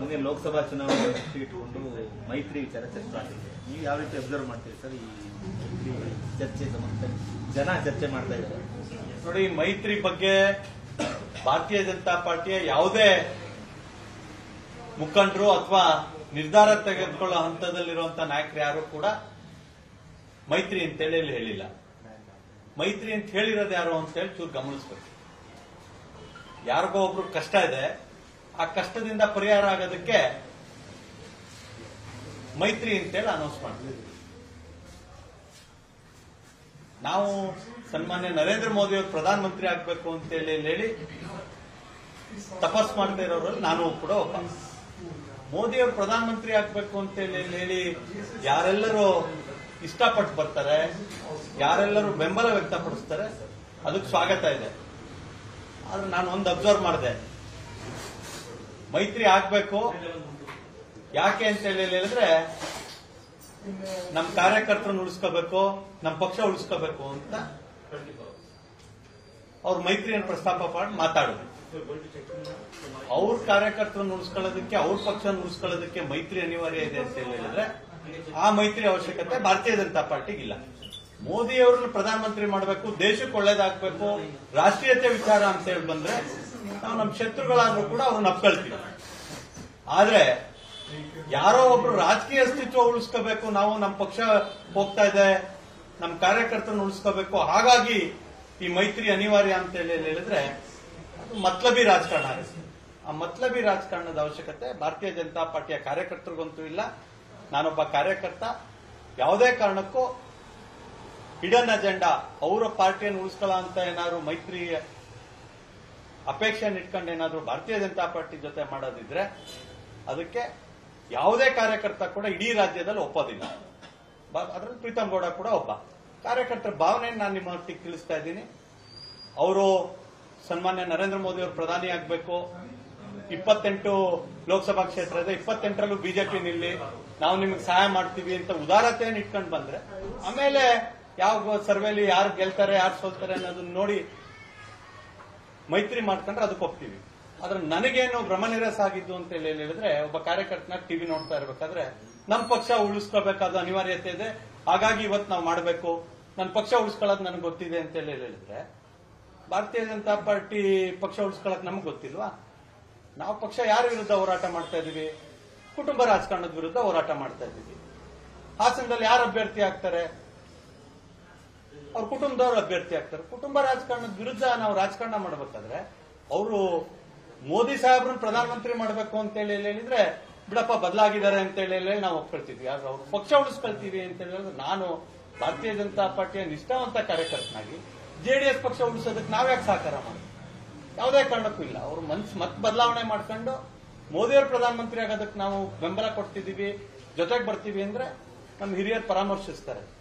ಮುಂದಿನ ಲೋಕಸಭಾ ಚುನಾವಣೆ ದೃಷ್ಟಿ ಇಟ್ಕೊಂಡು ಮೈತ್ರಿ ವಿಚಾರ ಚರ್ಚೆ ಆಗ್ತಿದೆ ನೀವು ಯಾವ ರೀತಿ ಅಬ್ಸರ್ವ್ ಮಾಡ್ತೀರಿ ಸರ್ ಈ ಮೈತ್ರಿ ಚರ್ಚೆ ಸಂಬಂಧ ಜನ ಚರ್ಚೆ ಮಾಡ್ತಾ ಇದ್ದಾರೆ ನೋಡಿ ಮೈತ್ರಿ ಬಗ್ಗೆ ಭಾರತೀಯ ಜನತಾ ಪಾರ್ಟಿಯ ಯಾವುದೇ ಮುಖಂಡರು ಅಥವಾ ನಿರ್ಧಾರ ತೆಗೆದುಕೊಳ್ಳೋ ಹಂತದಲ್ಲಿರುವಂತಹ ನಾಯಕರು ಯಾರು ಕೂಡ ಮೈತ್ರಿ ಅಂತೇಳಿ ಇಲ್ಲಿ ಹೇಳಿಲ್ಲ ಮೈತ್ರಿ ಅಂತ ಹೇಳಿರೋದು ಯಾರು ಅಂತೇಳಿ ಚೂರು ಗಮನಿಸ್ಬೇಕು ಯಾರಿಗೋ ಒಬ್ರು ಕಷ್ಟ ಇದೆ ಆ ಕಷ್ಟದಿಂದ ಪರಿಹಾರ ಆಗೋದಕ್ಕೆ ಮೈತ್ರಿ ಅಂತೇಳಿ ಅನೌನ್ಸ್ ಮಾಡ್ತೀವಿ ನಾವು ಸನ್ಮಾನ್ಯ ನರೇಂದ್ರ ಮೋದಿ ಅವರು ಪ್ರಧಾನಮಂತ್ರಿ ಆಗ್ಬೇಕು ಅಂತೇಳಿ ಹೇಳಿ ತಪಸ್ ಮಾಡ್ತಾ ಇರೋರಲ್ಲಿ ನಾನು ಕೂಡ ಒಬ್ಬ ಮೋದಿ ಅವರು ಪ್ರಧಾನಮಂತ್ರಿ ಆಗ್ಬೇಕು ಅಂತೇಳಿ ಹೇಳಿ ಯಾರೆಲ್ಲರೂ ಇಷ್ಟಪಟ್ಟು ಬರ್ತಾರೆ ಯಾರೆಲ್ಲರೂ ಬೆಂಬಲ ವ್ಯಕ್ತಪಡಿಸ್ತಾರೆ ಅದಕ್ಕೆ ಸ್ವಾಗತ ಇದೆ ಆದ್ರೆ ನಾನು ಒಂದು ಅಬ್ಸರ್ವ್ ಮಾಡಿದೆ ಮೈತ್ರಿ ಆಗ್ಬೇಕು ಯಾಕೆ ಅಂತ ಹೇಳಿ ಹೇಳಿದ್ರೆ ನಮ್ಮ ಕಾರ್ಯಕರ್ತರನ್ನು ಉಳಿಸ್ಕೋಬೇಕು ನಮ್ಮ ಪಕ್ಷ ಉಳಿಸ್ಕೋಬೇಕು ಅಂತ ಅವ್ರ ಮೈತ್ರಿಯನ್ನು ಪ್ರಸ್ತಾಪ ಮಾಡಿ ಮಾತಾಡಿದ್ರು ಅವ್ರ ಕಾರ್ಯಕರ್ತರನ್ನು ಉಳಿಸ್ಕೊಳ್ಳೋದಕ್ಕೆ ಅವ್ರ ಪಕ್ಷ ಉಳಿಸ್ಕೊಳ್ಳೋದಕ್ಕೆ ಮೈತ್ರಿ ಅನಿವಾರ್ಯ ಇದೆ ಅಂತ ಹೇಳಿದ್ರೆ ಆ ಮೈತ್ರಿ ಅವಶ್ಯಕತೆ ಭಾರತೀಯ ಜನತಾ ಪಾರ್ಟಿಗೆ ಇಲ್ಲ ಮೋದಿ ಅವರನ್ನು ಪ್ರಧಾನಮಂತ್ರಿ ಮಾಡಬೇಕು ದೇಶಕ್ಕೆ ಒಳ್ಳೇದಾಗಬೇಕು ರಾಷ್ಟ್ರೀಯತೆ ವಿಚಾರ ಅಂತ ಹೇಳಿ ಬಂದ್ರೆ ನಾವು ನಮ್ಮ ಶತ್ರುಗಳಾದ್ರೂ ಕೂಡ ಅವ್ರನ್ನ ಅಪ್ಕೊಳ್ತೀವಿ ಆದ್ರೆ ಯಾರೋ ಒಬ್ರು ರಾಜಕೀಯ ಅಸ್ತಿತ್ವ ಉಳಿಸ್ಕೋಬೇಕು ನಾವು ನಮ್ಮ ಪಕ್ಷ ಹೋಗ್ತಾ ಇದೆ ನಮ್ಮ ಕಾರ್ಯಕರ್ತರನ್ನು ಉಳಿಸ್ಕೋಬೇಕು ಹಾಗಾಗಿ ಈ ಮೈತ್ರಿ ಅನಿವಾರ್ಯ ಅಂತ ಹೇಳಿ ಹೇಳಿದ್ರೆ ಅದು ಮತ್ಲಬಿ ರಾಜಕಾರಣ ಆಗುತ್ತೆ ಆ ಮತ್ಲಬಿ ರಾಜಕಾರಣದ ಅವಶ್ಯಕತೆ ಭಾರತೀಯ ಜನತಾ ಪಾರ್ಟಿಯ ಕಾರ್ಯಕರ್ತರಿಗಂತೂ ಇಲ್ಲ ನಾನೊಬ್ಬ ಕಾರ್ಯಕರ್ತ ಯಾವುದೇ ಕಾರಣಕ್ಕೂ ಹಿಡನ್ ಅಜೆಂಡಾ ಅವರ ಪಾರ್ಟಿಯನ್ನು ಉಳಿಸ್ಕೊಳ್ಳೋ ಅಂತ ಏನಾದ್ರು ಮೈತ್ರಿ ಅಪೇಕ್ಷೆಯನ್ನು ಇಟ್ಕೊಂಡು ಏನಾದ್ರು ಭಾರತೀಯ ಜನತಾ ಪಾರ್ಟಿ ಜೊತೆ ಮಾಡೋದಿದ್ರೆ ಅದಕ್ಕೆ ಯಾವುದೇ ಕಾರ್ಯಕರ್ತ ಕೂಡ ಇಡೀ ರಾಜ್ಯದಲ್ಲಿ ಒಪ್ಪೋದಿಲ್ಲ ಬ- ಅದ್ರಲ್ಲಿ ಪ್ರೀತಮ್ ಗೌಡ ಕೂಡ ಒಬ್ಬ ಕಾರ್ಯಕರ್ತರ ಭಾವನೆಯನ್ನು ನಾನು ನಿಮ್ಮ ಒಟ್ಟಿಗೆ ತಿಳಿಸ್ತಾ ಇದ್ದೀನಿ ಅವರು ಸನ್ಮಾನ್ಯ ನರೇಂದ್ರ ಮೋದಿ ಅವರು ಪ್ರಧಾನಿ ಆಗಬೇಕು ಇಪ್ಪತ್ತೆಂಟು ಲೋಕಸಭಾ ಕ್ಷೇತ್ರ ಇದೆ ಇಪ್ಪತ್ತೆಂಟರಲ್ಲೂ ಬಿಜೆಪಿ ನಿಲ್ಲಿ ನಾವು ನಿಮಗೆ ಸಹಾಯ ಮಾಡ್ತೀವಿ ಅಂತ ಉದಾರತೆಯನ್ನು ಇಟ್ಕೊಂಡು ಬಂದ್ರೆ ಆಮೇಲೆ ಯಾವ ಸರ್ವೆಲಿ ಯಾರು ಗೆಲ್ತಾರೆ ಯಾರು ಸೋಲ್ತಾರೆ ಅನ್ನೋದನ್ನ ನೋಡಿ ಮೈತ್ರಿ ಮಾಡ್ಕೊಂಡ್ರೆ ಅದಕ್ಕೆ ಹೋಗ್ತೀವಿ ಆದ್ರೆ ನನಗೇನು ಭ್ರಮನಿರಸ ಆಗಿದ್ದು ಅಂತ ಹೇಳಿ ಹೇಳಿದ್ರೆ ಒಬ್ಬ ಕಾರ್ಯಕರ್ತನ ಟಿವಿ ನೋಡ್ತಾ ಇರ್ಬೇಕಾದ್ರೆ ನಮ್ಮ ಪಕ್ಷ ಉಳಿಸ್ಕೋಬೇಕಾದ ಅನಿವಾರ್ಯತೆ ಇದೆ ಹಾಗಾಗಿ ಇವತ್ತು ನಾವು ಮಾಡಬೇಕು ನನ್ನ ಪಕ್ಷ ಉಳಿಸ್ಕೊಳ್ಳೋದು ನನಗೆ ಗೊತ್ತಿದೆ ಅಂತ ಹೇಳಿ ಹೇಳಿದ್ರೆ ಭಾರತೀಯ ಜನತಾ ಪಾರ್ಟಿ ಪಕ್ಷ ಉಳಿಸ್ಕೊಳ್ಳೋಕೆ ನಮ್ಗೆ ಗೊತ್ತಿಲ್ವಾ ನಾವು ಪಕ್ಷ ಯಾರ ವಿರುದ್ಧ ಹೋರಾಟ ಮಾಡ್ತಾ ಇದೀವಿ ಕುಟುಂಬ ರಾಜಕಾರಣದ ವಿರುದ್ಧ ಹೋರಾಟ ಮಾಡ್ತಾ ಇದ್ದೀವಿ ಹಾಸನದಲ್ಲಿ ಯಾರು ಅಭ್ಯರ್ಥಿ ಆಗ್ತಾರೆ ಅವ್ರ ಕುಟುಂಬದವ್ರು ಅಭ್ಯರ್ಥಿ ಆಗ್ತಾರೆ ಕುಟುಂಬ ರಾಜಕಾರಣದ ವಿರುದ್ಧ ನಾವು ರಾಜಕಾರಣ ಮಾಡಬೇಕಾದ್ರೆ ಅವರು ಮೋದಿ ಸಾಹೇಬ್ರನ್ನ ಪ್ರಧಾನಮಂತ್ರಿ ಮಾಡಬೇಕು ಅಂತ ಹೇಳಿ ಹೇಳಿದ್ರೆ ಬಿಡಪ್ಪ ಬದಲಾಗಿದ್ದಾರೆ ಅಂತ ಹೇಳಿ ಹೇಳಿ ನಾವು ಒಪ್ಕೊಳ್ತಿದ್ವಿ ಆದ್ರೆ ಅವ್ರು ಪಕ್ಷ ಉಳಿಸ್ಕೊಳ್ತೀವಿ ಅಂತ ಹೇಳಿದ್ರೆ ನಾನು ಭಾರತೀಯ ಜನತಾ ಪಾರ್ಟಿಯ ನಿಷ್ಠಾವಂತ ಕಾರ್ಯಕರ್ತನಾಗಿ ಜೆಡಿಎಸ್ ಪಕ್ಷ ಉಳಿಸೋದಕ್ಕೆ ನಾವ್ಯಾಕೆ ಸಹಕಾರ ಮಾಡಿ ಯಾವುದೇ ಕಾರಣಕ್ಕೂ ಇಲ್ಲ ಅವ್ರು ಮನ್ಸ್ ಮತ್ ಬದಲಾವಣೆ ಮಾಡ್ಕೊಂಡು ಮೋದಿಯವರು ಪ್ರಧಾನಮಂತ್ರಿ ಆಗೋದಕ್ಕೆ ನಾವು ಬೆಂಬಲ ಕೊಡ್ತಿದೀವಿ ಜೊತೆಗೆ ಬರ್ತೀವಿ ಅಂದ್ರೆ ನಮ್ಮ ಹಿರಿಯರು ಪರಾಮರ್ಶಿಸ್ತಾರೆ